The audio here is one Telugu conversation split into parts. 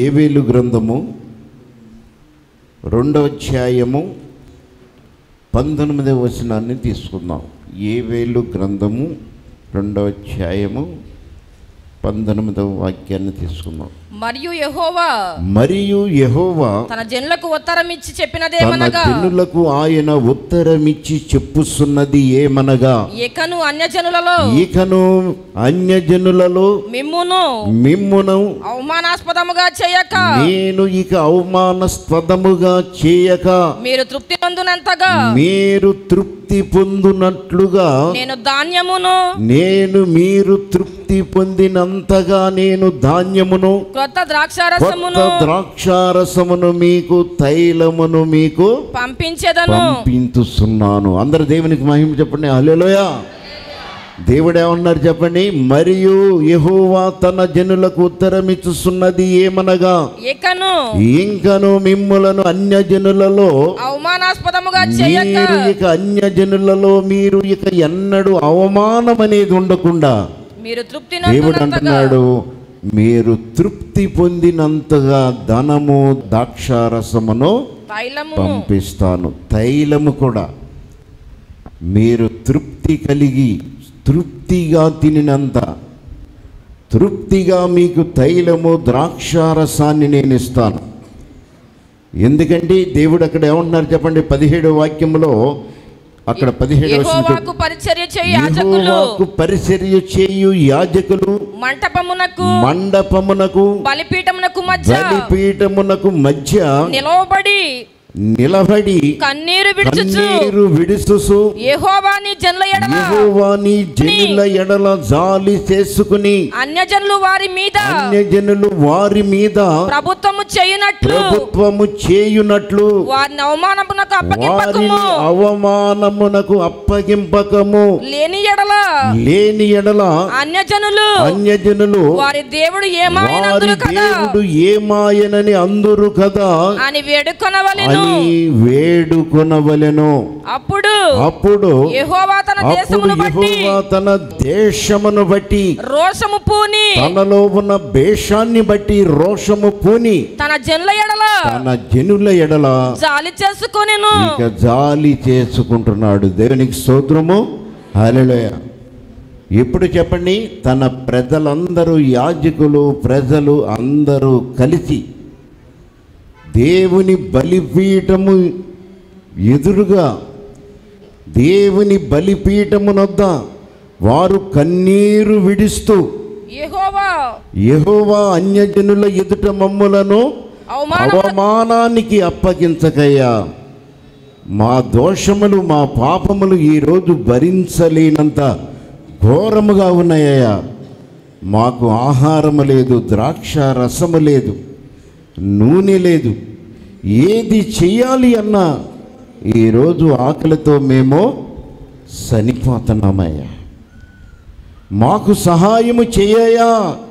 ఏవేలు గ్రంథము రెండవ అధ్యాయము పంతొమ్మిదవ వచనాన్ని తీసుకుందాం ఏవేలు గ్రంథము రెండవ అధ్యాయము పంతొమ్మిదవ వాక్యాన్ని తీసుకుందాం మరియు యెహోవా మరియు యెహోవా తన జనులకు ఉత్తరం ఇచ్చి తన చెప్పినదేమనగా జనులకు ఆయన ఉత్తరమిచ్చి చెప్పుస్తున్నది ఏమనగా ఇకను అన్యజనులలో ఇకను అన్యజనులలో మిమ్మును మిమ్మును అవమానాస్పదముగా చేయక నేను ఇక అవమానస్పదముగా చేయక మీరు తృప్తి పొందునంతగా మీరు తృప్తి పొందునట్లుగా నేను ధాన్యమును నేను మీరు తృప్తి పొందినంతగా నేను ధాన్యమును క్రొత్త ద్రాక్షారసమును కొత్త ద్రాక్షారసమును మీకు తైలమును మీకు పంపించెదను పంపించుతున్నాను అందరు దేవునికి మహిమ చెప్పండి హల్లెలూయా దేవుడు ఏమన్నారు చెప్పండి మరియు యెహోవా తన జనులకు ఉత్తరం ఇచ్చుస్తున్నది ఏమనగా ఇకను ఇంకను మిమ్ములను అన్య జనులలో అవమానాస్పదముగా చేయక మీరు ఇక అన్య జనులలో మీరు ఇక ఎన్నడూ అవమానం అనేది ఉండకుండా మీరు తృప్తి దేవుడు నొందినంతగా అంటున్నాడు మీరు తృప్తి పొందినంతగా ధనము ద్రాక్షారసమును తైలము పంపిస్తాను తైలము కూడా మీరు తృప్తి కలిగి తృప్తిగా తినినంత తృప్తిగా మీకు తైలము ద్రాక్షారసాన్ని నేను ఇస్తాను ఎందుకంటే దేవుడు అక్కడ ఏమంటున్నారు చెప్పండి పదిహేడు వాక్యంలో అక్కడ పదిహేడు యెహోవాకు పరిచర్య చేయ యాజకులు యెహోవాకు పరిచర్య చేయు యాజకులు మంటపమునకు మండపమునకు బలిపీఠమునకు మధ్య బలిపీఠమునకు మధ్య నిలవబడి నిలబడి కన్నీరు విడుచుచు కన్నీరు విడుసుసు యెహోవాని జనుల ఎడల యెహోవాని జనుల ఎడల జాలి చేసుకుని అన్యజనులు వారి మీద అన్యజనులు వారి మీద ప్రభుత్వము చేయునట్లు ప్రభుత్వము చేయునట్లు వారిని అవమానమునకు వారిని అప్పగింపకము అవమానమునకు అప్పగింపకము లేని ఎడల లేని ఎడల అన్యజనులు అన్యజనులు వారి దేవుడు వారి ఏమాయనందురు కదా దేవుడు ఏమాయనని అందురు కదా అని వేడుకొనవలెను అని వేడుకొనవలెను అప్పుడు అప్పుడు యెహోవా తన అప్పుడు దేశమును బట్టి యెహోవా తన దేశమును బట్టి రోషము పూని తనలో ఉన్న భేషాన్ని బట్టి రోషము పూని తన జనుల ఎడల తన జనుల ఎడల జాలి చేసుకొనెను ఇక జాలి చేసుకుంటున్నాడు దేవునికి స్తోత్రము హల్లెలూయా ఇప్పుడు చెప్పండి తన ప్రజలందరూ యాజకులు ప్రజలు అందరూ కలిసి దేవుని బలిపీఠము ఎదురుగా దేవుని బలిపీఠమునొద్ద వారు కన్నీరు విడుస్తూ యెహోవా యెహోవా అన్యజనుల ఎదుట మమ్ములను అవమానము అవమానానికి అప్పగించకయ్యా మా దోషములు మా పాపములు ఈరోజు భరించలేనంత ఘోరముగా ఉన్నాయ్యా మాకు ఆహారము లేదు ద్రాక్ష రసము లేదు నూనె లేదు ఏది చెయ్యాలి అన్నా ఈరోజు ఆకలితో మేము చనిపోతున్నామయ్యా మాకు సహాయము చేయయా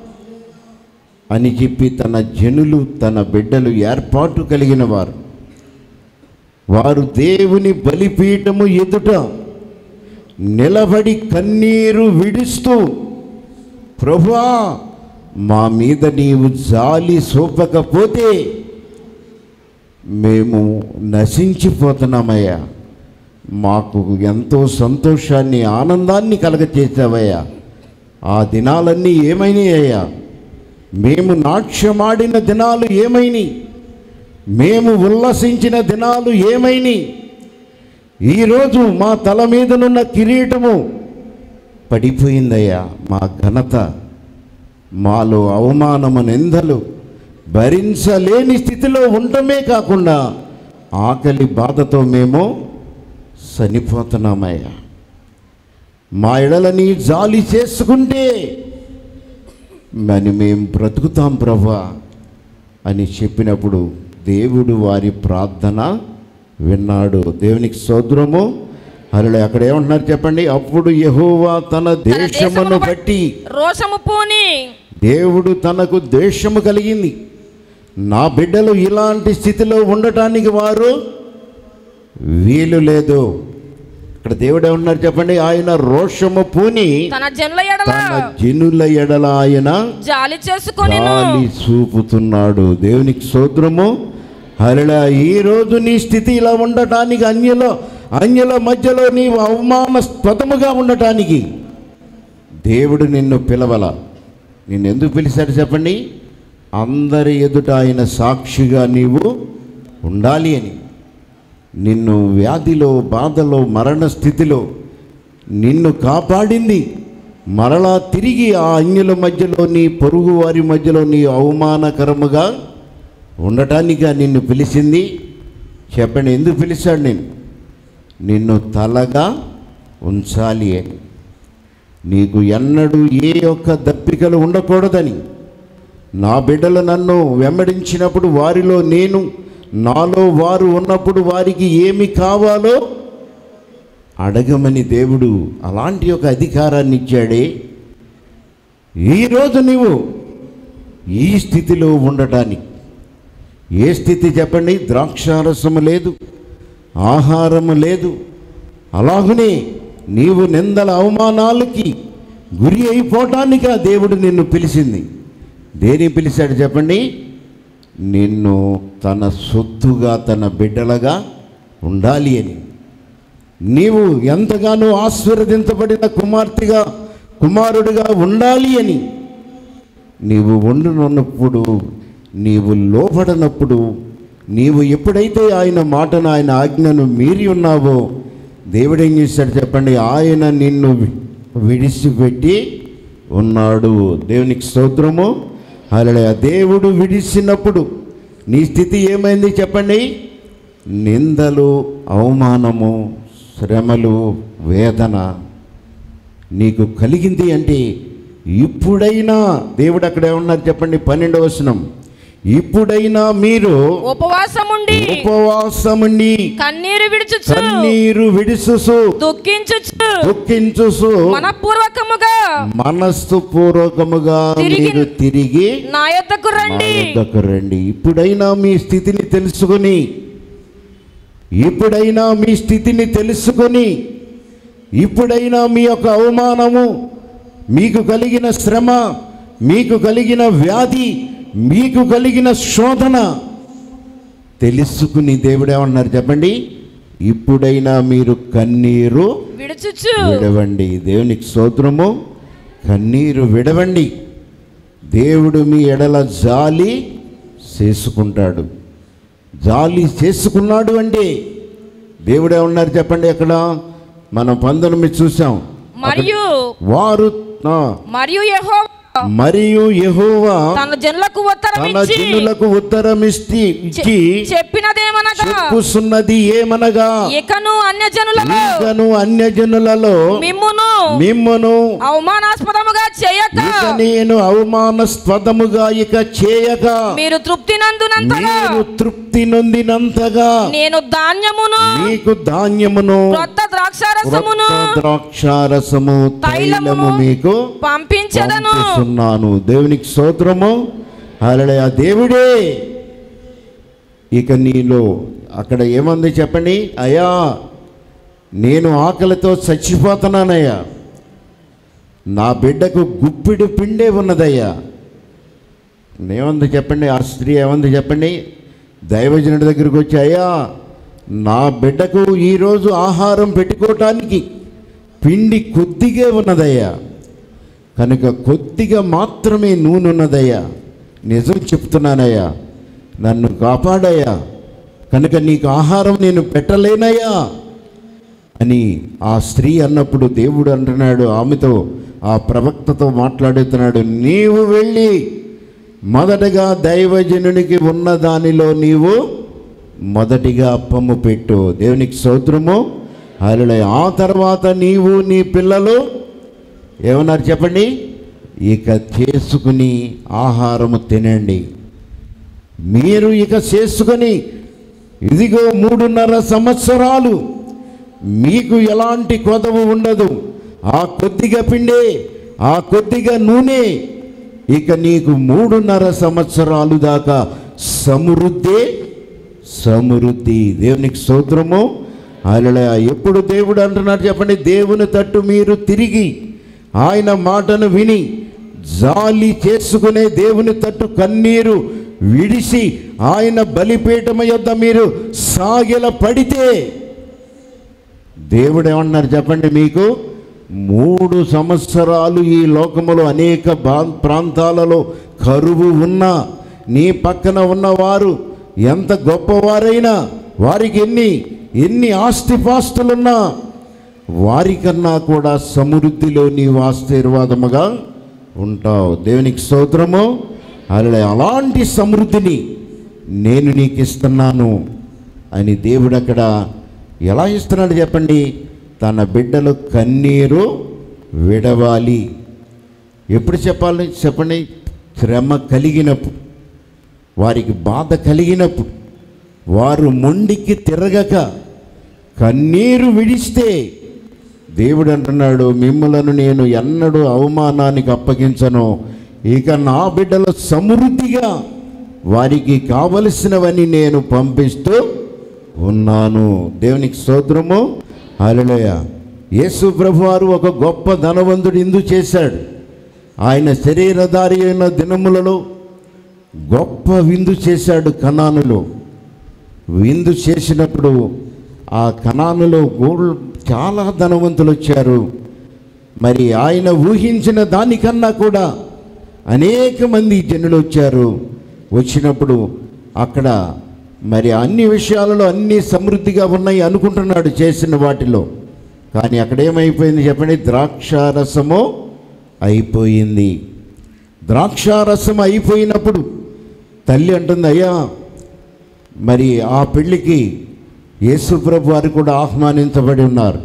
అని చెప్పి తన జనులు తన బిడ్డలు ఏర్పాటు కలిగిన వారు వారు దేవుని బలిపీఠము ఎదుట నిలబడి కన్నీరు విడుస్తూ ప్రభువా మా మీద నీవు జాలి చూపకపోతే మేము నశించిపోతున్నామయ్యా మాకు ఎంతో సంతోషాన్ని ఆనందాన్ని కలగచేసావయ్యా ఆ దినాలన్నీ ఏమైనాయ్యా మేము నాట్యమాడిన దినాలు ఏమైనాయి మేము ఉల్లసించిన దినాలు ఏమైనాయి ఈరోజు మా తల మీదనున్న కిరీటము పడిపోయిందయ్యా మా ఘనత మాలో అవమానము నిందలు భరించలేని స్థితిలో ఉండటమే కాకుండా ఆకలి బాధతో మేము చనిపోతున్నామయ్యా మా ఎడలని జాలి చేసుకుంటే మరి మేము బ్రతుకుతాం ప్రభా అని చెప్పినప్పుడు దేవుడు వారి ప్రార్థన విన్నాడు దేవునికి సోదరము అలా అక్కడ ఏమంటున్నారు చెప్పండి అప్పుడు యెహోవా తన దేశమును బట్టి రోషము పూని దేవుడు తనకు ద్వేషము కలిగింది నా బిడ్డలు ఇలాంటి స్థితిలో ఉండటానికి వారు వీలు లేదు ఇక్కడ దేవుడే ఉన్నారు చెప్పండి ఆయన రోషము పూని తన జనుల ఎడల తన జనుల ఎడల ఆయన జాలి చేసుకొని గాలి చూపుతున్నాడు దేవునికి సోద్రము హరిలా ఈ రోజు నీ స్థితి ఇలా ఉండటానికి అన్యుల అన్యుల మధ్యలో నీవు అవమానస్పదముగా ఉండటానికి దేవుడు నిన్ను పిలవల నిన్ను ఎందుకు పిలిచాడు చెప్పండి అందరి ఎదుట ఆయన సాక్షిగా నీవు ఉండాలి అని నిన్ను వ్యాధిలో బాధలో మరణ స్థితిలో నిన్ను కాపాడింది మరలా తిరిగి ఆ అన్యుల మధ్యలో నీ పొరుగు వారి మధ్యలో నీ అవమానకరముగా ఉండటానిగా నిన్ను పిలిచింది చెప్పండి ఎందుకు పిలిచాడు నేను నిన్ను తలగా ఉంచాలి అని నీకు ఎన్నడూ ఏ యొక్క దప్పికలు ఉండకూడదని నా బిడ్డలు నన్ను వెంబడించినప్పుడు వారిలో నేను నాలో వారు ఉన్నప్పుడు వారికి ఏమి కావాలో అడగమని దేవుడు అలాంటి ఒక అధికారాన్ని ఇచ్చాడే ఈరోజు నీవు ఈ స్థితిలో ఉండటానికి ఏ స్థితి చెప్పండి ద్రాక్షారసము లేదు ఆహారము లేదు అలాగనే నీవు నిందల అవమానాలకి గురి అయిపోవటానికి ఆ దేవుడు నిన్ను పిలిచింది దేని పిలిచాడు చెప్పండి నిన్ను తన సొత్తుగా తన బిడ్డలుగా ఉండాలి అని నీవు ఎంతగానో ఆశీర్వదించబడిన కుమార్తెగా కుమారుడిగా ఉండాలి అని నీవు వండునున్నప్పుడు నీవు లోపడనప్పుడు నీవు ఎప్పుడైతే ఆయన మాటను ఆయన ఆజ్ఞను మీరి ఉన్నావో దేవుడు ఏం చేశాడు చెప్పండి ఆయన నిన్ను వి- విడిచిపెట్టి ఉన్నాడు దేవునికి స్తోత్రము అలా దేవుడు విడిచినప్పుడు నీ స్థితి ఏమైంది చెప్పండి నిందలు అవమానము శ్రమలు వేదన నీకు కలిగింది అంటే ఇప్పుడైనా దేవుడు అక్కడ ఏమన్నారు చెప్పండి పన్నెండవ వచనం ఇప్పుడైనా మీరు ఉపవాసముండి ఉపవాసముండి కన్నీరు విడుచుచు కన్నీరు విడుసుసు దుఃఖించుచు దుఃఖించుసు మనపూర్వకముగా మనస్సు పూర్వకముగా తిరిగి- మీరు తిరిగి నా యొద్దకు నా రండి యొద్దకు రండి ఇప్పుడైనా మీ స్థితిని తెలుసుకొని ఇప్పుడైనా మీ స్థితిని తెలుసుకొని ఇప్పుడైనా మీ యొక్క అవమానము మీకు కలిగిన శ్రమ మీకు కలిగిన వ్యాధి మీకు కలిగిన శోధన తెలుసుకుని దేవుడేమన్నారు చెప్పండి ఇప్పుడైనా మీరు కన్నీరు విడుచుచు విడవండి దేవునికి స్తోత్రము కన్నీరు విడవండి దేవుడు మీ ఎడల జాలి చేసుకుంటాడు జాలి చేసుకున్నాడు అంటే దేవుడే ఉన్నారు చెప్పండి అక్కడ మనం పంతొమ్మిది చూసాం మరియు వారు ఆ, మరియు యెహోవా మరియు యెహోవా తన జనులకు ఉత్తరం తన ఇచ్చి జనులకు ఉత్తరం ఇచ్చి ఇచ్చి చెప్పినదేమనగా చెప్పుసున్నది ఏమనగా ఇకను అన్య జనులలో ఈకను అన్యజనులలో మిమ్మును మిమ్మను అవమానాస్పదముగా చేయక ఇక నేను అవమానస్పదముగా ఇక చేయక మీరు తృప్తి నందునంతగా మీరు తృప్తి నొందినంతగా నేను ధాన్యమును మీకు ధాన్యమును క్రొత్త ద్రాక్షారసమును క్రొత్త ద్రాక్షారసము తైలము తైలమును మీకు పంపించదను పంపుతున్నాను దేవునికి స్తోత్రము అలడే ఆ దేవుడే ఇక నీలో అక్కడ ఏమంది చెప్పండి అయ్యా నేను ఆకలితో చచ్చిపోతున్నానయ్యా నా బిడ్డకు గుప్పిడి పిండే ఉన్నదయ్యా ఏమంది చెప్పండి ఆ స్త్రీ ఏమంది చెప్పండి దైవజనుడి దగ్గరికి వచ్చి అయ్యా నా బిడ్డకు ఈరోజు ఆహారం పెట్టుకోవటానికి పిండి కొద్దిగా ఉన్నదయ్యా కనుక కొద్దిగా మాత్రమే నూనె ఉన్నదయ్యా నిజం చెప్తున్నానయ్యా నన్ను కాపాడయ్యా కనుక నీకు ఆహారం నేను పెట్టలేనయ్యా అని ఆ స్త్రీ అన్నప్పుడు దేవుడు అంటున్నాడు ఆమెతో ఆ ప్రవక్తతో మాట్లాడుతున్నాడు నీవు వెళ్ళి మొదటగా దైవజనునికి ఉన్న దానిలో నీవు మొదటిగా అప్పము పెట్టు దేవునికి స్తోత్రము అలా ఆ తర్వాత నీవు నీ పిల్లలు ఏమన్నారు చెప్పండి ఇక చేసుకుని ఆహారము తినండి మీరు ఇక చేసుకొని ఇదిగో మూడున్నర సంవత్సరాలు మీకు ఎలాంటి కొదవ ఉండదు ఆ కొద్దిగా పిండే ఆ కొద్దిగా నూనె ఇక నీకు మూడున్నర సంవత్సరాలు దాకా సమృద్ధి సమృద్ధి దేవునికి స్తోత్రము అలా ఎప్పుడు దేవుడు అంటున్నాడు చెప్పండి దేవుని తట్టు మీరు తిరిగి ఆయన మాటను విని జాలి చేసుకునే దేవుని తట్టు కన్నీరు విడిసి ఆయన బలిపీఠమ యొద్ద మీరు సాగిల పడితే దేవుడు ఏమన్నారు చెప్పండి మీకు మూడు సంవత్సరాలు ఈ లోకములో అనేక బా- ప్రాంతాలలో కరువు ఉన్నా నీ పక్కన ఉన్నవారు ఎంత గొప్పవారైనా వారికి ఎన్ని ఎన్ని ఆస్తిపాస్తులున్నా వారికన్నా కూడా సమృద్ధిలో నీవు ఆశీర్వాదముగా ఉంటావు దేవునికి స్తోత్రము అలా అలాంటి సమృద్ధిని నేను నీకు ఇస్తున్నాను అని దేవుడు అక్కడ ఎలా ఇస్తున్నాడు చెప్పండి తన బిడ్డలు కన్నీరు విడవాలి ఎప్పుడు చెప్పాలి చెప్పండి శ్రమ కలిగినప్పుడు వారికి బాధ కలిగినప్పుడు వారు మొండికి తిరగక కన్నీరు విడిస్తే దేవుడు అంటున్నాడు మిమ్మలను నేను ఎన్నడూ అవమానానికి అప్పగించను ఇక నా బిడ్డల సమృద్ధిగా వారికి కావలసినవని నేను పంపిస్తూ ఉన్నాను దేవునికి స్తోత్రము హల్లెలూయ యేసు ప్రభువారు ఒక గొప్ప ధనవంతుడు ఇందు చేశాడు ఆయన శరీరధారి అయిన దినములలో గొప్ప విందు చేశాడు కనానులో విందు చేసినప్పుడు ఆ కణానులో గోళ్ళు చాలా ధనవంతులు వచ్చారు మరి ఆయన ఊహించిన దానికన్నా కూడా అనేక మంది జనులు వచ్చారు వచ్చినప్పుడు అక్కడ మరి అన్ని విషయాలలో అన్ని సమృద్ధిగా ఉన్నాయి అనుకుంటున్నాడు చేసిన వాటిలో కానీ అక్కడ ఏమైపోయింది చెప్పండి ద్రాక్షారసము అయిపోయింది ద్రాక్షారసం అయిపోయినప్పుడు తల్లి అంటుంది అయ్యా మరి ఆ పెళ్ళికి యేసుప్రభు వారు కూడా ఆహ్వానించబడి ఉన్నారు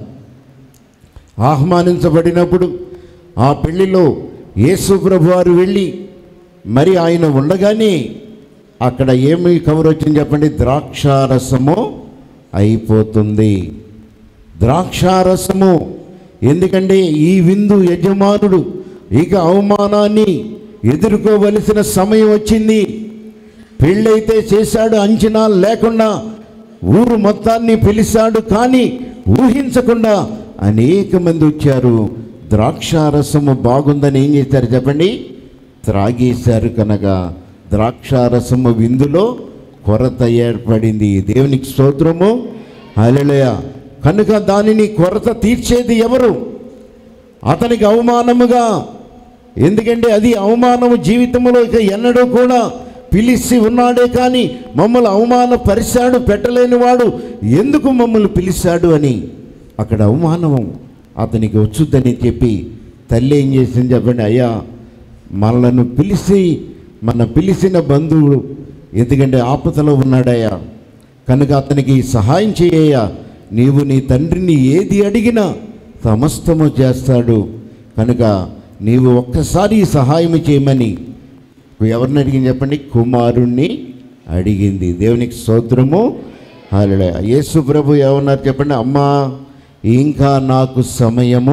ఆహ్వానించబడినప్పుడు ఆ పెళ్లిలో యేసుప్రభు వారు వెళ్ళి మరి ఆయన ఉండగానే అక్కడ ఏమి కవర్ వచ్చింది చెప్పండి ద్రాక్షారసము అయిపోతుంది ద్రాక్షారసము ఎందుకంటే ఈ విందు యజమానుడు ఇక అవమానాన్ని ఎదుర్కోవలసిన సమయం వచ్చింది పెళ్ళైతే చేశాడు అంచనా లేకుండా ఊరు మొత్తాన్ని పిలిచాడు కానీ ఊహించకుండా అనేక మంది వచ్చారు ద్రాక్షారసము బాగుందని ఏం చేశారు చెప్పండి త్రాగేశారు కనుక ద్రాక్షారసము విందులో కొరత ఏర్పడింది దేవునికి స్తోత్రము హల్లెలూయ కనుక దానిని కొరత తీర్చేది ఎవరు అతనికి అవమానముగా ఎందుకంటే అది అవమానము జీవితంలో ఇక ఎన్నడూ కూడా పిలిచి ఉన్నాడే కానీ మమ్మల్ని అవమానపరిచాడు పెట్టలేనివాడు ఎందుకు మమ్మల్ని పిలిచాడు అని అక్కడ అవమానం అతనికి వచ్చుద్దని చెప్పి తల్లి ఏం చేసింది చెప్పండి అయ్యా మనలను పిలిచి మన పిలిచిన బంధువుడు ఎందుకంటే ఆపదలో ఉన్నాడయ్యా కనుక అతనికి సహాయం చేయయ్యా నీవు నీ తండ్రిని ఏది అడిగినా సమస్తము చేస్తాడు కనుక నీవు ఒక్కసారి ఈ సహాయం చేయమని ఎవరిని అడిగింది చెప్పండి కుమారుణ్ణి అడిగింది దేవునికి స్తోత్రము హల్లెలూయా యేసు ప్రభు ఏమన్నారు చెప్పండి అమ్మా ఇంకా నాకు సమయము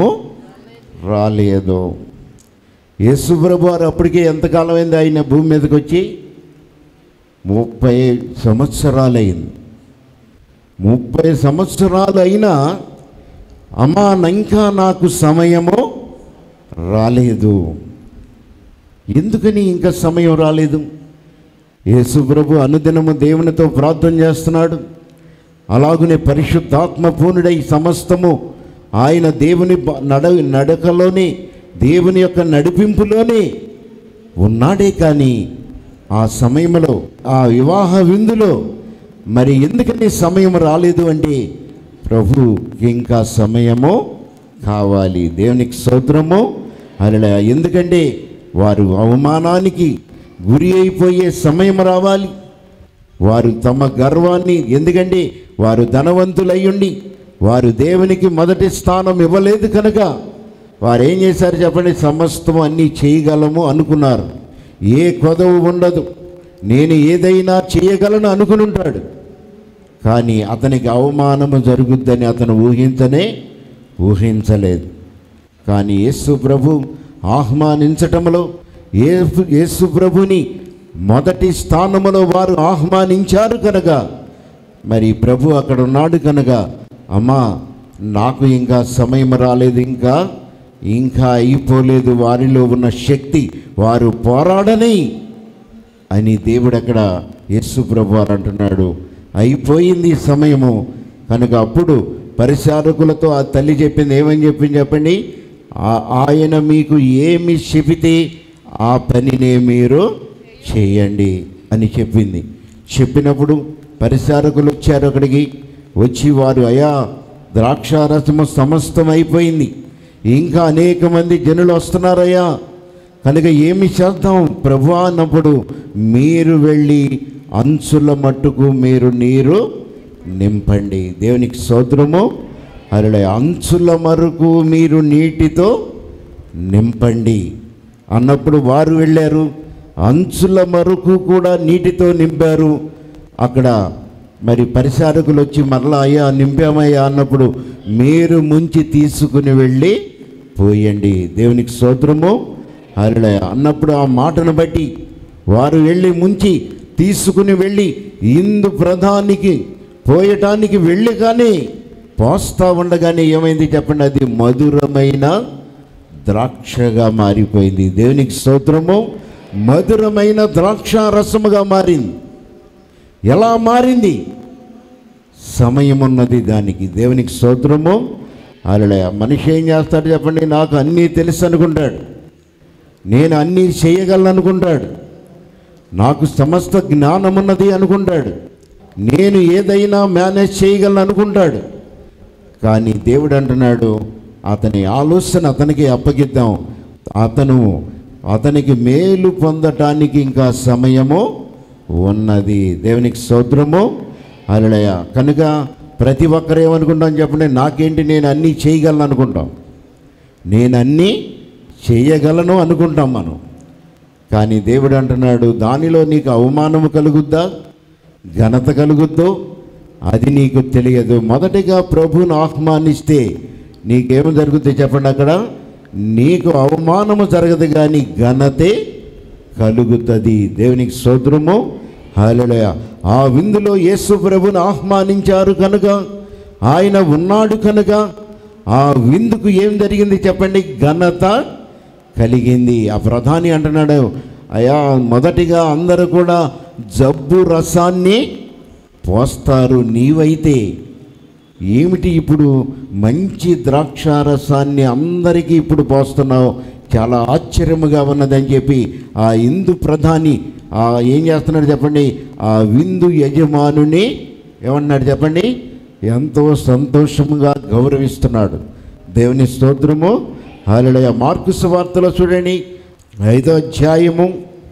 రాలేదు యేసు ప్రభు వారు అప్పటికే ఎంతకాలం అయింది ఆయన భూమి మీదకి వచ్చి ముప్పై సంవత్సరాలైంది ముప్పై సంవత్సరాలు అయినా అమ్మా ఇంకా నాకు సమయము రాలేదు ఎందుకని ఇంకా సమయం రాలేదు యేసుప్రభు అనుదినము దేవునితో ప్రార్థన చేస్తున్నాడు అలాగునే పరిశుద్ధాత్మ పూర్ణుడై సమస్తము ఆయన దేవుని బ- నడ నడకలోనే దేవుని యొక్క నడిపింపులోనే ఉన్నాడే కానీ ఆ సమయంలో ఆ వివాహ విందులో మరి ఎందుకని సమయం రాలేదు అంటే ప్రభు ఇంకా సమయము కావాలి దేవునికి స్తోత్రము అలా ఎందుకంటే వారు అవమానానికి గురి అయిపోయే సమయం రావాలి వారు తమ గర్వాన్ని ఎందుకంటే వారు ధనవంతులయ్యుండి వారు దేవునికి మొదటి స్థానం ఇవ్వలేదు కనుక వారు ఏం చేశారు చెప్పండి సమస్తం అన్నీ చేయగలము అనుకున్నారు ఏ కొదవు ఉండదు నేను ఏదైనా చేయగలను అనుకుని ఉంటాడు కానీ అతనికి అవమానము జరుగుద్దని అతను ఊహించనే ఊహించలేదు కానీ యేసు ప్రభు ఆహ్వానించటంలో యేసు యేసు ప్రభుని మొదటి స్థానములో వారు ఆహ్వానించారు కనుక మరి ప్రభు అక్కడ ఉన్నాడు కనుక అమ్మా నాకు ఇంకా సమయం రాలేదు ఇంకా ఇంకా అయిపోలేదు వారిలో ఉన్న శక్తి వారు పోరాడని అని దేవుడు అక్కడ యేసు ప్రభు వారు అంటున్నాడు అయిపోయింది ఈ సమయము కనుక అప్పుడు పరిచారకులతో ఆ తల్లి చెప్పింది ఏమని చెప్పింది చెప్పండి ఆ- ఆయన మీకు ఏమి చెబితే ఆ పనినే మీరు చేయండి అని చెప్పింది చెప్పినప్పుడు పరిచారకులు వచ్చారు అక్కడికి వచ్చి వారు అయా ద్రాక్షారసము సమస్తం అయిపోయింది ఇంకా అనేక మంది జనులు వస్తున్నారయ్యా కనుక ఏమి చేద్దాం ప్రభు అన్నప్పుడు మీరు వెళ్ళి అంచుల మట్టుకు మీరు నీరు నింపండి దేవునికి సోదరము అలా అంచుల మరకు మీరు నీటితో నింపండి అన్నప్పుడు వారు వెళ్ళారు అంచుల మరకు కూడా నీటితో నింపారు అక్కడ మరి పరిచారకులు వచ్చి మరలా అయ్యా నింపామయ్యా అన్నప్పుడు మీరు ముంచి తీసుకుని వెళ్ళి పోయండి దేవునికి స్తోత్రము హల్లెలూయా అన్నప్పుడు ఆ మాటను బట్టి వారు వెళ్ళి ముంచి తీసుకుని వెళ్ళి ఇందు ప్రధానికి పోయటానికి వెళ్ళి కానీ పోస్తా ఉండగానే ఏమైంది చెప్పండి అది మధురమైన ద్రాక్షగా మారిపోయింది దేవునికి స్తోత్రము మధురమైన ద్రాక్ష రసముగా మారింది ఎలా మారింది సమయం ఉన్నది దానికి దేవునికి స్తోత్రము అలా మనిషి ఏం చేస్తాడు చెప్పండి నాకు అన్నీ తెలుసు అనుకుంటాడు నేను అన్నీ చేయగలను అనుకుంటాడు నాకు సమస్త జ్ఞానం ఉన్నది అనుకుంటాడు నేను ఏదైనా మేనేజ్ చేయగలను అనుకుంటాడు కానీ దేవుడు అంటున్నాడు అతని ఆలోచన అతనికి అప్పగిద్దాం అతను అతనికి మేలు పొందటానికి ఇంకా సమయము ఉన్నది దేవునికి స్తోత్రము అలడయ కనుక ప్రతి ఒక్కరు ఏమనుకుంటాం చెప్పండి నాకేంటి నేను అన్నీ చేయగలను అనుకుంటాం నేను అన్నీ చేయగలను అనుకుంటాం మనం కానీ దేవుడు అంటున్నాడు దానిలో నీకు అవమానము కలుగుద్దా ఘనత కలుగుద్దో అది నీకు తెలియదు మొదటిగా ప్రభువును ఆహ్వానిస్తే నీకేమి జరుగుతుంది చెప్పండి అక్కడ నీకు అవమానము జరగదు కానీ ఘనతే కలుగుతుంది దేవునికి సోదరము హల్లెలూయ ఆ విందులో యేసు ప్రభుని ఆహ్వానించారు కనుక ఆయన ఉన్నాడు కనుక ఆ విందుకు ఏం జరిగింది చెప్పండి ఘనత కలిగింది ఆ ప్రధాని అంటున్నాడు అయా మొదటిగా అందరూ కూడా జబ్బు రసాన్ని పోస్తారు నీవైతే ఏమిటి ఇప్పుడు మంచి ద్రాక్ష రసాన్ని అందరికీ ఇప్పుడు పోస్తున్నావు చాలా ఆశ్చర్యముగా ఉన్నదని చెప్పి ఆ ఇందు ప్రధాని ఆ ఏం చేస్తున్నాడు చెప్పండి ఆ విందు యజమానుని ఏమన్నాడు చెప్పండి ఎంతో సంతోషముగా గౌరవిస్తున్నాడు దేవుని స్తోత్రము హాలయ మార్కు వార్తలో చూడండి ఐదో అధ్యాయము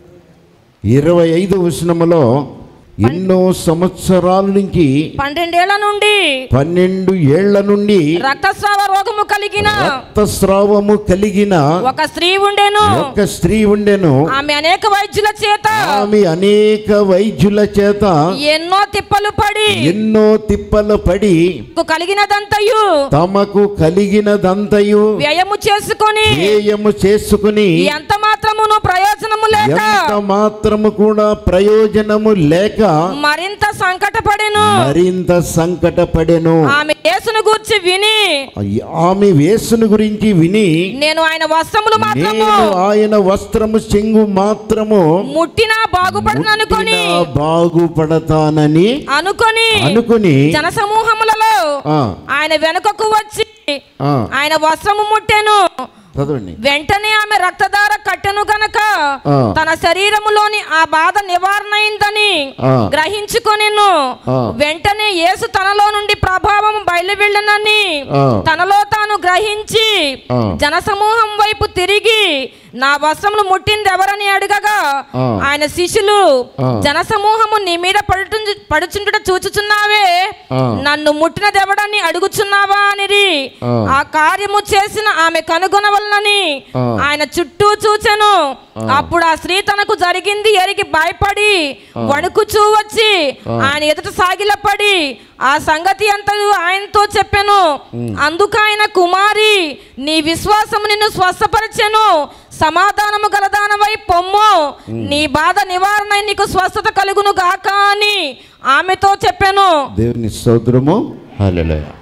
ఇరవై ఐదు వచనములో ఎన్నో సంవత్సరాల నుంచి పన్నెండేళ్ల నుండి పన్నెండు ఏళ్ల నుండి రక్తస్రావ రోగము కలిగిన రక్తస్రావము కలిగిన ఒక స్త్రీ ఉండెను ఒక స్త్రీ ఉండెను ఆమె అనేక వైద్యుల చేత ఆమె అనేక వైద్యుల చేత ఎన్నో తిప్పలు పడి ఎన్నో తిప్పలు పడి కలిగినదంతయు తమకు కలిగినదంతయు వ్యయము చేసుకొని వ్యయము చేసుకుని ఎంత మాత్రమును ప్రయోజనము లేక ఎంత మాత్రము కూడా ప్రయోజనము లేక మరింత సంకటపడెను మరింత సంకటపడెను ఆమె యేసును గూర్చి విని ఆమె వేసును గురించి విని నేను ఆయన వస్త్రములు మాత్రము నేను ఆయన వస్త్రము చెంగు మాత్రము ముట్టినా బాగుపడను అనుకొని ముట్టినా బాగుపడతానని అనుకొని అనుకుని జనసమూహములలో ఆ, ఆయన వెనుకకు వచ్చి ఆ, ఆయన వస్త్రము ముట్టెను చదవండి వెంటనే ఆమె రక్తధార కట్టెను గనక ఆ. తన శరీరములోని ఆ బాధ నివారణ అయిందని ఆ. గ్రహించుకొనిను ఆ. వెంటనే యేసు తనలో నుండి ప్రభావం బయలువెళ్ళనని ఆ. తనలో తాను గ్రహించి ఆ. జనసమూహం వైపు తిరిగి నా వస్త్రములు ముట్టింది ఎవరని అడగగా ఆ. ఆయన శిష్యులు ఆ. జనసమూహము నీ మీద పడుచు పడుచుండుట చూచుచున్నావే ఆ. నన్ను ముట్టినదెవడని అడుగుచున్నావా అనిరి ఆ. ఆ కార్యము చేసిన ఆమె కనుగొనవలనని ఆ. ఆయన చుట్టూ చూచెను అప్పుడు ఆ స్త్రీ తనకు జరిగింది ఎరిగి భయపడి వణుకుచూ వచ్చి ఆయన ఎదుట సాగిలపడి ఆ సంగతి అంతయు ఆయనతో చెప్పాను అందుకు ఆయన కుమారి నీ విశ్వాసము నిన్ను స్వస్థపరిచెను సమాధానము గలదానవై పొమ్ము నీ బాధ నివారణ అయి నీకు స్వస్థత కలుగును గాక అని ఆమెతో చెప్పాను దేవుని స్తోత్రము హల్లెలూయా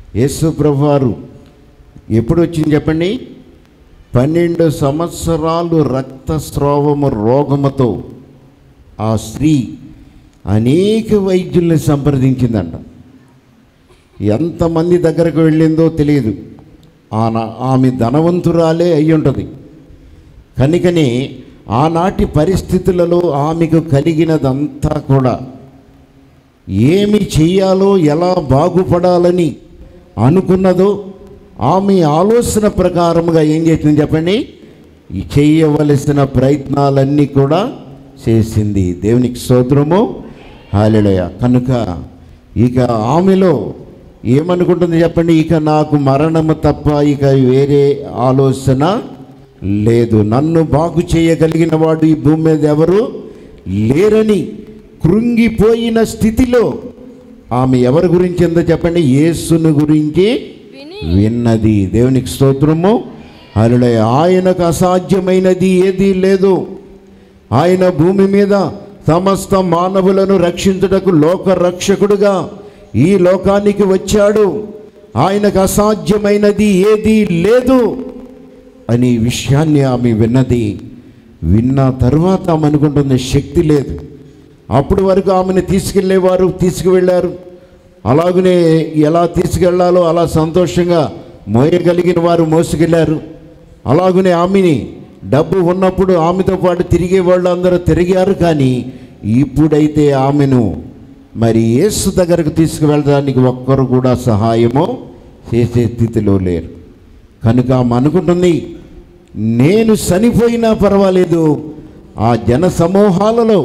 యేసు ప్రభు వారు ఎప్పుడు వచ్చింది చెప్పండి పన్నెండు సంవత్సరాలు రక్తస్రావము రోగముతో ఆ స్త్రీ అనేక వైద్యుల్ని సంప్రదించిందంట ఎంతమంది దగ్గరకు వెళ్ళిందో తెలియదు ఆన- ఆమె ధనవంతురాలే అయి ఉంటుంది కనుకనే ఆనాటి పరిస్థితులలో ఆమెకు కలిగినదంతా కూడా ఏమి చెయ్యాలో ఎలా బాగుపడాలని అనుకున్నదో ఆమె ఆలోచన ప్రకారముగా ఏం చేసింది చెప్పండి ఈ చేయవలసిన ప్రయత్నాలన్నీ కూడా చేసింది దేవునికి స్తోత్రము హాలెలయ కనుక ఇక ఆమెలో ఏమనుకుంటుంది చెప్పండి ఇక నాకు మరణము తప్ప ఇక వేరే ఆలోచన లేదు నన్ను బాగు చేయగలిగిన వాడు ఈ భూమి మీద ఎవరు లేరని కృంగిపోయిన స్థితిలో ఆమె ఎవరి గురించి ఎంతో చెప్పండి యేసుని గురించి విని విన్నది దేవునికి స్తోత్రము అరుడే ఆయనకు అసాధ్యమైనది ఏదీ లేదు ఆయన భూమి మీద సమస్త మానవులను రక్షించుటకు లోక రక్షకుడుగా ఈ లోకానికి వచ్చాడు ఆయనకు అసాధ్యమైనది ఏదీ లేదు అని ఈ విషయాన్ని ఆమె విన్నది విన్న తర్వాత ఆమె అనుకుంటుంది శక్తి లేదు అప్పటి వరకు ఆమెను తీసుకెళ్ళేవారు తీసుకువెళ్ళారు అలాగనే ఎలా తీసుకెళ్లాలో అలా సంతోషంగా మోయగలిగిన వారు మోసుకెళ్ళారు అలాగనే ఆమెని డబ్బు ఉన్నప్పుడు ఆమెతో పాటు తిరిగే వాళ్ళు అందరూ తిరిగారు కానీ ఇప్పుడైతే ఆమెను మరి యేసు దగ్గరకు తీసుకువెళ్ళడానికి ఒక్కరు కూడా సహాయము చేసే స్థితిలో లేరు కనుక ఆమె అనుకుంటుంది నేను చనిపోయినా పర్వాలేదు ఆ జన సమూహాలలో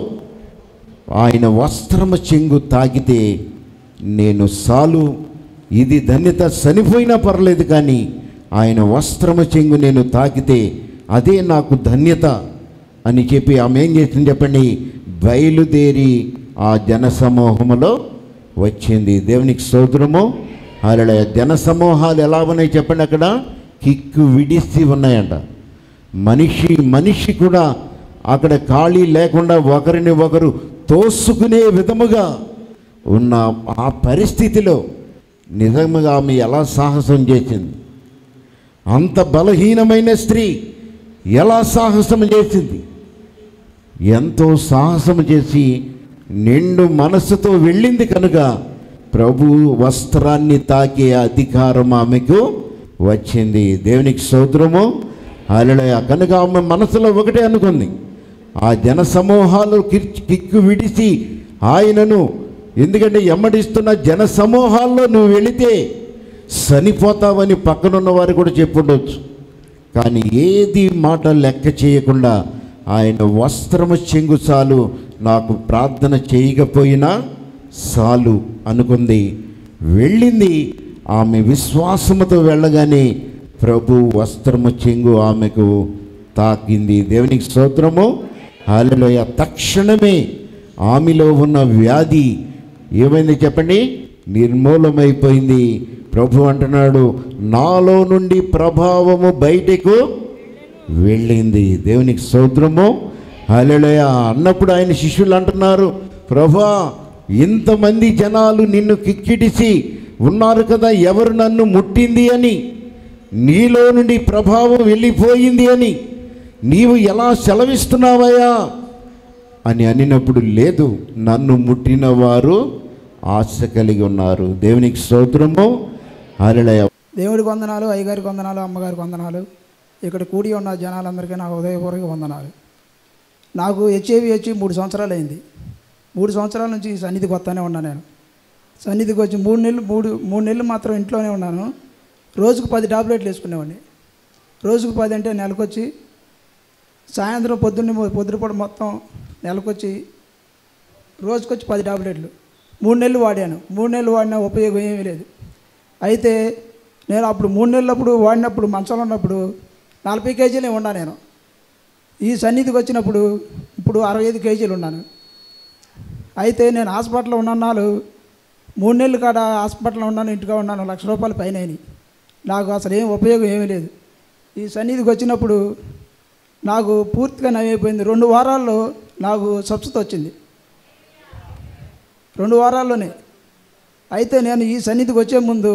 ఆయన వస్త్రము చెంగు తాకితే నేను సాలు ఇది ధన్యత చనిపోయినా పర్లేదు కానీ ఆయన వస్త్రము చెంగు నేను తాకితే అదే నాకు ధన్యత అని చెప్పి ఆమె ఏం చేసింది చెప్పండి బయలుదేరి ఆ జన సమూహములో వచ్చింది దేవునికి స్తోత్రము అలా జన సమూహాలు ఎలా ఉన్నాయి చెప్పండి అక్కడ కిక్కు విడిసి ఉన్నాయంట మనిషి మనిషి కూడా అక్కడ ఖాళీ లేకుండా ఒకరిని ఒకరు తోసుకునే విధముగా ఉన్న ఆ పరిస్థితిలో నిజముగా ఆమె ఎలా సాహసం చేసింది అంత బలహీనమైన స్త్రీ ఎలా సాహసం చేసింది ఎంతో సాహసం చేసి నిండు మనస్సుతో వెళ్ళింది కనుక ప్రభు వస్త్రాన్ని తాకే అధికారం ఆమెకు వచ్చింది దేవునికి సోదరము అలడయ కనుక ఆమె మనసులో ఒకటే అనుకుంది ఆ జన సమూహాలు కిర్చ్- కిక్కు విడిసి ఆయనను ఎందుకంటే ఎమ్మడిస్తున్న జన సమూహాల్లో నువ్వు వెళితే చనిపోతావని పక్కనున్న వారు కూడా చెప్పుండొచ్చు కానీ ఏది మాట లెక్క చేయకుండా ఆయన వస్త్రము చెంగు చాలు నాకు ప్రార్థన చేయకపోయినా చాలు అనుకుంది వెళ్ళింది ఆమె విశ్వాసముతో వెళ్ళగానే ప్రభు వస్త్రము చెంగు ఆమెకు తాకింది దేవునికి స్తోత్రము హాలలోయ తక్షణమే ఆమెలో ఉన్న వ్యాధి ఏమైంది చెప్పండి నిర్మూలమైపోయింది ప్రభు అంటున్నాడు నాలో నుండి ప్రభావము బయటకు వెళ్ళింది దేవునికి సౌద్రము హల్లెలూయ అన్నప్పుడు ఆయన శిష్యులు అంటున్నారు ప్రభా ఇంతమంది జనాలు నిన్ను కిక్కిడిసి ఉన్నారు కదా ఎవరు నన్ను ముట్టింది అని నీలో నుండి ప్రభావం వెళ్ళిపోయింది అని నీవు ఎలా సెలవిస్తున్నావయ్యా అని అనినప్పుడు లేదు నన్ను ముట్టిన వారు ఆశ కలిగి ఉన్నారు దేవునికి స్తోత్రము హల్లెలూయ దేవుడికి వందనాలు అయ్యగారికి వందనాలు అమ్మగారికి వందనాలు ఇక్కడ కూడి ఉన్న జనాలందరికీ నా హృదయపూర్వక వందనాలు నాకు హెచ్ఐవి వచ్చి మూడు సంవత్సరాలు అయింది మూడు సంవత్సరాల నుంచి ఈ సన్నిధికి వస్తానే ఉన్నాను నేను సన్నిధికి వచ్చి మూడు నెలలు మూడు మూడు నెలలు మాత్రం ఇంట్లోనే ఉన్నాను రోజుకు పది టాబ్లెట్లు వేసుకునేవాడిని రోజుకు పది అంటే నెలకొచ్చి సాయంత్రం పొద్దున్న పొద్దుపూట మొత్తం నెలకొచ్చి రోజుకొచ్చి పది టాబ్లెట్లు మూడు నెలలు వాడాను మూడు నెలలు వాడినా ఉపయోగం ఏమీ లేదు అయితే నేను అప్పుడు మూడు నెలలప్పుడు వాడినప్పుడు మంచంలో ఉన్నప్పుడు నలభై కేజీలే ఉన్నా నేను ఈ సన్నిధికి వచ్చినప్పుడు ఇప్పుడు అరవై ఐదు కేజీలు ఉన్నాను అయితే నేను హాస్పిటల్లో ఉన్నాను మూడు నెలలు కాడ హాస్పిటల్లో ఉన్నాను ఇంటిగా ఉన్నాను లక్ష రూపాయలు పైన అయినాయి. నాకు అసలు ఏం ఉపయోగం ఏమీ లేదు ఈ సన్నిధికి వచ్చినప్పుడు నాకు పూర్తిగా నయమైపోయింది రెండు వారాల్లో నాకు స్వస్థత వచ్చింది రెండు వారాల్లోనే అయితే నేను ఈ సన్నిధికి వచ్చే ముందు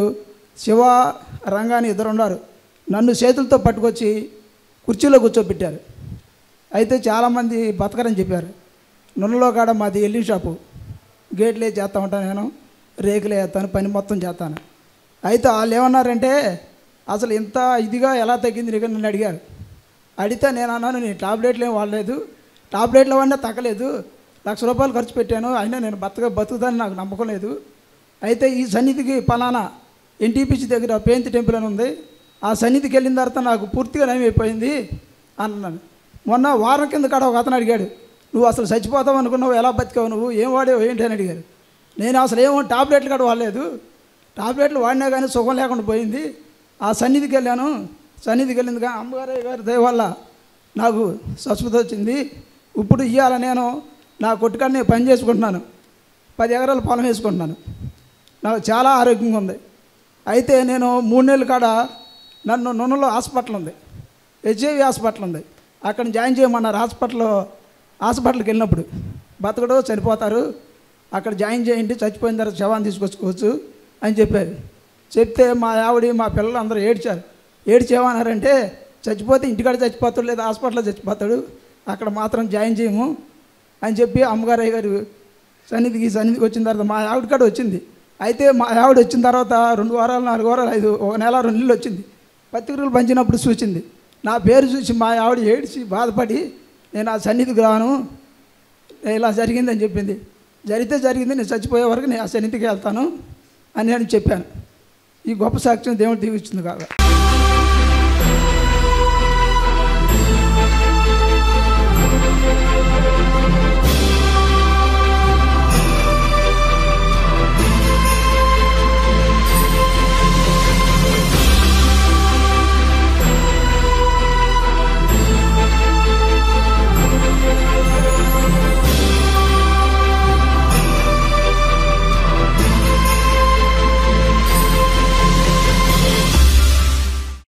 శివ రంగాని ఇద్దరు ఉన్నారు నన్ను చేతులతో పట్టుకొచ్చి కుర్చీలో కూర్చోబెట్టారు అయితే చాలామంది బతకరని చెప్పారు నున్నలో కాడ మాది ఎల్లి షాపు గేట్లే చేస్తా ఉంటాను నేను రేకులే వేస్తాను పని మొత్తం చేస్తాను అయితే వాళ్ళు ఏమన్నారంటే అసలు ఇంత ఇదిగా ఎలా తగ్గింది నీకు నన్ను అడిగారు అడిగితే నేను అన్నాను నేను టాబ్లెట్లు ఏం వాడలేదు టాబ్లెట్లు వాడినా తగ్గలేదు లక్ష రూపాయలు ఖర్చు పెట్టాను అయినా నేను బతక బతుకుదని నాకు నమ్మకం లేదు అయితే ఈ సన్నిధికి పలానా ఎన్టీపీసీ దగ్గర పేంతి టెంపుల్ అని ఉంది ఆ సన్నిధికి వెళ్ళిన తర్వాత నాకు పూర్తిగా నయమైపోయింది అన్నాను మొన్న వారం కింద కాడ ఒక అతను అడిగాడు నువ్వు అసలు చచ్చిపోతావు అనుకున్నావు ఎలా బతికావు నువ్వు ఏం వాడేవు ఏంటి అని అడిగారు నేను అసలు ఏమో టాబ్లెట్లు కూడా వాడలేదు టాబ్లెట్లు వాడినా కానీ సుఖం లేకుండా పోయింది ఆ సన్నిధికి వెళ్ళాను సన్నిధికి వెళ్ళింది కానీ అమ్మగారు గారి దయ వల్ల నాకు స్వస్థత వచ్చింది ఇప్పుడు ఇవాళ నేను నా కొట్టుకాడ నేను పని చేసుకుంటున్నాను పది ఎకరాల పొలం వేసుకుంటున్నాను నాకు చాలా ఆరోగ్యంగా ఉంది అయితే నేను మూడు నెలల కాడ నన్ను నున్నలో హాస్పిటల్ ఉంది హెచ్ఐవి హాస్పిటల్ ఉంది అక్కడ జాయిన్ చేయమన్నారు హాస్పిటల్లో హాస్పిటల్కి వెళ్ళినప్పుడు బతకడు చనిపోతారు అక్కడ జాయిన్ చేయండి చచ్చిపోయిన తర్వాత శవాన్ని తీసుకొచ్చుకోవచ్చు అని చెప్పారు చెప్తే మా ఆవిడ మా పిల్లలు అందరూ ఏడ్చారు ఏడ్చి ఏమన్నారంటే చచ్చిపోతే ఇంటికాడ చచ్చిపోతాడు లేదా హాస్పిటల్లో చచ్చిపోతాడు అక్కడ మాత్రం జాయిన్ చేయము అని చెప్పి అమ్మగారయ్య గారు సన్నిధికి సన్నిధికి వచ్చిన తర్వాత మా ఆవిడ కాడ వచ్చింది అయితే మా ఆవిడ వచ్చిన తర్వాత రెండు వారాలు నాలుగు వారాలు ఐదు ఒక నెల రెండు నెలలు వచ్చింది పత్రికలు పంచినప్పుడు చూసింది నా పేరు చూసి మా ఆవిడ ఏడ్చి బాధపడి నేను ఆ సన్నిధికి రాను ఇలా జరిగిందని చెప్పింది జరిగితే జరిగింది నేను చచ్చిపోయే వరకు నేను ఆ సన్నిధికి వెళ్తాను అని నేను చెప్పాను ఈ గొప్ప సాక్ష్యం దేవుడు దీవిస్తుంది కాగా